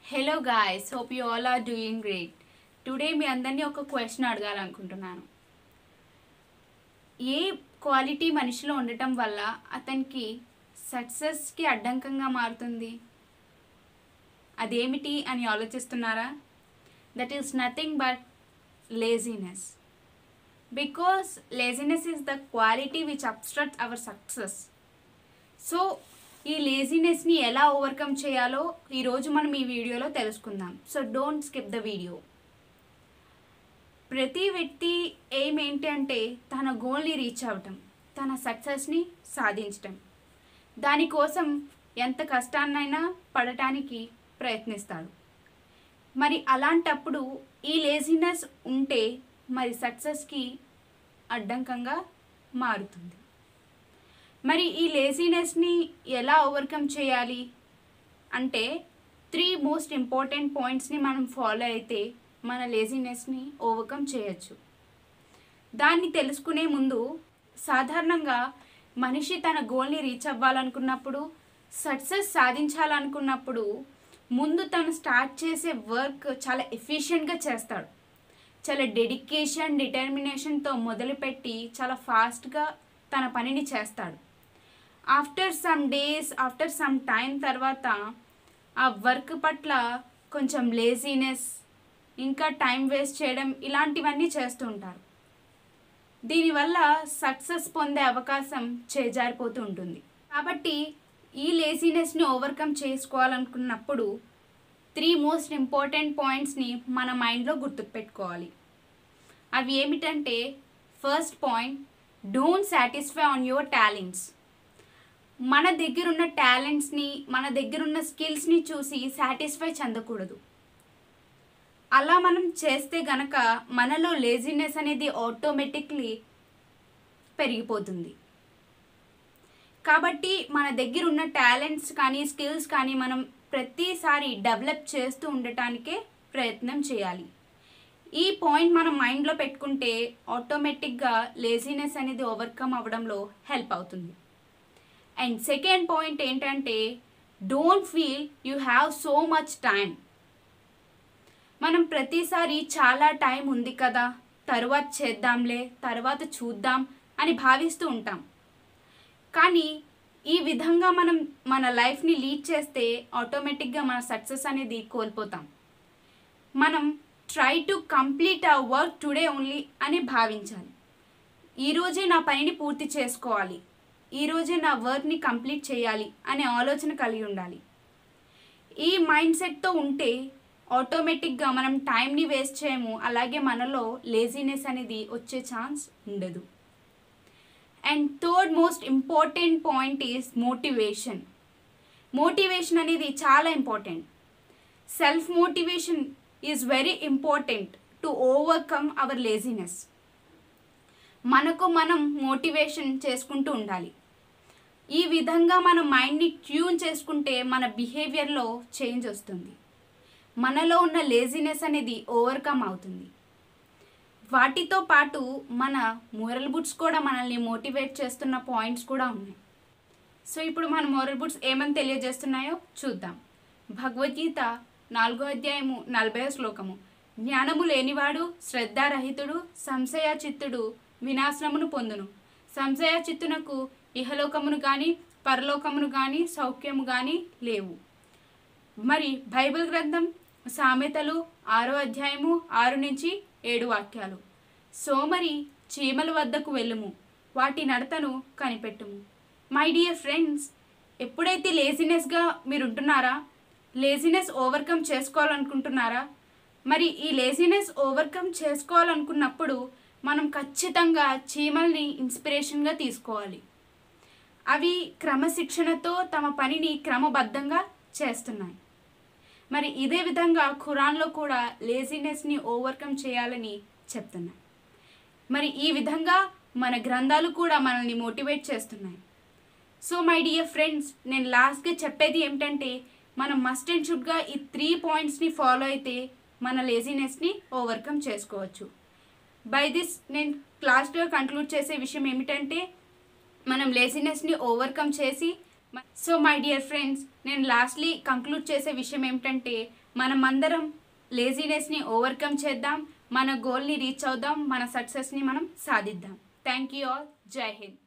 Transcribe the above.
hello guys hope you all are doing great today మీ అందరినీ ఒక క్వశ్చన్ అడగాలనుకుంటున్నాను ఏ quality మనిషిలో ఉండటం వల్ల అతనికి సక్సెస్కి అడ్డంకంగా మారుతుంది అదేమిటి అని ఆలోచిస్తున్నారా that is nothing but laziness because laziness is the quality which obstruct our success so ఈ లేజినెస్ని ఎలా ఓవర్కమ్ చేయాలో ఈరోజు మనం ఈ వీడియోలో తెలుసుకుందాం so don't skip the video ప్రతి వ్యక్తి ఎయిమ్ ఏంటి అంటే తన గోల్ని రీచ్ అవ్వటం తన సక్సెస్ని సాధించటం దానికోసం ఎంత కష్టాన్నైనా పడటానికి ప్రయత్నిస్తాడు మరి అలాంటప్పుడు ఈ లేజినెస్ ఉంటే మరి సక్సెస్కి అడ్డంకంగా మారుతుంది మరి ఈ లేజినెస్ని ఎలా ఓవర్కమ్ చేయాలి అంటే త్రీ మోస్ట్ ఇంపార్టెంట్ పాయింట్స్ని మనం ఫాలో అయితే మన లేజినెస్ని ఓవర్కమ్ చేయొచ్చు దాన్ని తెలుసుకునే ముందు సాధారణంగా మనిషి తన గోల్ని రీచ్ అవ్వాలనుకున్నప్పుడు సక్సెస్ సాధించాలనుకున్నప్పుడు ముందు తను స్టార్ట్ చేసే వర్క్ చాలా ఎఫిషియెంట్గా చేస్తాడు చాలా డెడికేషన్ డిటర్మినేషన్తో మొదలుపెట్టి చాలా ఫాస్ట్గా తన పనిని చేస్తాడు after some days after some time తర్వాత ఆ వర్క్ పట్ల కొంచెం లేజీనెస్ ఇంకా టైం వేస్ట్ చేయడం ఇలాంటివన్నీ చేస్తూ ఉంటారు దీనివల్ల సక్సెస్ పొందే అవకాశం చేజారిపోతూ ఉంటుంది కాబట్టి ఈ లేజీనెస్ని ఓవర్కమ్ చేసుకోవాలనుకున్నప్పుడు త్రీ మోస్ట్ ఇంపార్టెంట్ పాయింట్స్ని మన మైండ్లో గుర్తుపెట్టుకోవాలి అవి ఏమిటంటే first point don't satisfy on your talents మన దగ్గర ఉన్న టాలెంట్స్ని మన దగ్గర ఉన్న స్కిల్స్ని చూసి సాటిస్ఫై చెందకూడదు అలా మనం చేస్తే గనక మనలో లేజినెస్ అనేది ఆటోమేటిక్లీ పెరిగిపోతుంది కాబట్టి మన దగ్గర ఉన్న టాలెంట్స్ కానీ స్కిల్స్ కానీ మనం ప్రతిసారి డెవలప్ చేస్తూ ఉండటానికే ప్రయత్నం చేయాలి ఈ పాయింట్ మనం మైండ్లో పెట్టుకుంటే ఆటోమేటిక్గా లేజినెస్ అనేది ఓవర్కమ్ అవ్వడంలో హెల్ప్ అవుతుంది అండ్ సెకండ్ పాయింట్ ఏంటంటే don't feel you have so much time మనం ప్రతిసారి చాలా టైం ఉంది కదా తరువాత చేద్దాంలే తర్వాత చూద్దాం అని భావిస్తూ ఉంటాం కానీ ఈ విధంగా మనం మన లైఫ్ని లీడ్ చేస్తే ఆటోమేటిక్గా మన సక్సెస్ అనేది కోల్పోతాం మనం ట్రై టు కంప్లీట్ ఆ వర్క్ టుడే ఓన్లీ అని భావించాలి ఈరోజే నా పనిని పూర్తి చేసుకోవాలి ఈరోజే నా వర్క్ని కంప్లీట్ చేయాలి అనే ఆలోచన కలిగి ఉండాలి ఈ మైండ్ సెట్తో ఉంటే ఆటోమేటిక్గా మనం టైంని వేస్ట్ చేయము అలాగే మనలో లేజినెస్ అనేది వచ్చే ఛాన్స్ ఉండదు and third most important point is motivation motivation అనేది చాలా important self motivation is very important to overcome our laziness మనకు మనం మోటివేషన్ చేసుకుంటూ ఉండాలి ఈ విధంగా మన మైండ్ని ట్యూన్ చేసుకుంటే మన బిహేవియర్లో చేంజ్ వస్తుంది మనలో ఉన్న లేజినెస్ అనేది ఓవర్కమ్ అవుతుంది వాటితో పాటు మన మోరల్ బుట్స్ కూడా మనల్ని మోటివేట్ చేస్తున్న పాయింట్స్ కూడా ఉన్నాయి సో ఇప్పుడు మన మోరల్ బుట్స్ ఏమని తెలియజేస్తున్నాయో చూద్దాం భగవద్గీత నాలుగో అధ్యాయము నలభై శ్లోకము జ్ఞానము లేనివాడు శ్రద్ధారహితుడు సంశయాచిత్తుడు వినాశనమును పొందును సంశయాచిత్తునకు ఇహలోకమును కానీ పరలోకమును కానీ సౌఖ్యము కానీ లేవు మరి బైబిల్ గ్రంథం సామెతలు ఆరో అధ్యాయము ఆరు నుంచి ఏడు వాక్యాలు సోమరి చీమల వద్దకు వెళ్ళుము వాటి నడతను కనిపెట్టుము మై డియర్ ఫ్రెండ్స్ ఎప్పుడైతే లేజినెస్గా మీరు ఉంటున్నారా లేజినెస్ ఓవర్కమ్ చేసుకోవాలనుకుంటున్నారా మరి ఈ లేజినెస్ ఓవర్కమ్ చేసుకోవాలనుకున్నప్పుడు మనం ఖచ్చితంగా చీమల్ని ఇన్స్పిరేషన్గా తీసుకోవాలి అవి క్రమశిక్షణతో తమ పనిని క్రమబద్ధంగా చేస్తున్నాయి మరి ఇదే విధంగా ఖురాన్లో కూడా లేజినెస్ని ఓవర్కమ్ చేయాలని చెప్తున్నాయి మరి ఈ విధంగా మన గ్రంథాలు కూడా మనల్ని మోటివేట్ చేస్తున్నాయి సో మై డియర్ ఫ్రెండ్స్ నేను లాస్ట్గా చెప్పేది ఏమిటంటే మనం మస్ట్ అండ్ షుడ్గా ఈ త్రీ పాయింట్స్ని ఫాలో అయితే మన లేజినెస్ని ఓవర్కమ్ చేసుకోవచ్చు బై దిస్ నేను క్లాస్గా కంక్లూడ్ చేసే విషయం ఏమిటంటే మనం లేజినెస్ని ఓవర్కమ్ చేసి సో మై డియర్ ఫ్రెండ్స్ నేను లాస్ట్లీ కంక్లూడ్ చేసే విషయం ఏమిటంటే మనమందరం లేజినెస్ని ఓవర్కమ్ చేద్దాం మన గోల్ని రీచ్ అవుదాం మన సక్సెస్ని మనం సాధిద్దాం థ్యాంక్ యూ ఆల్ జై హింద్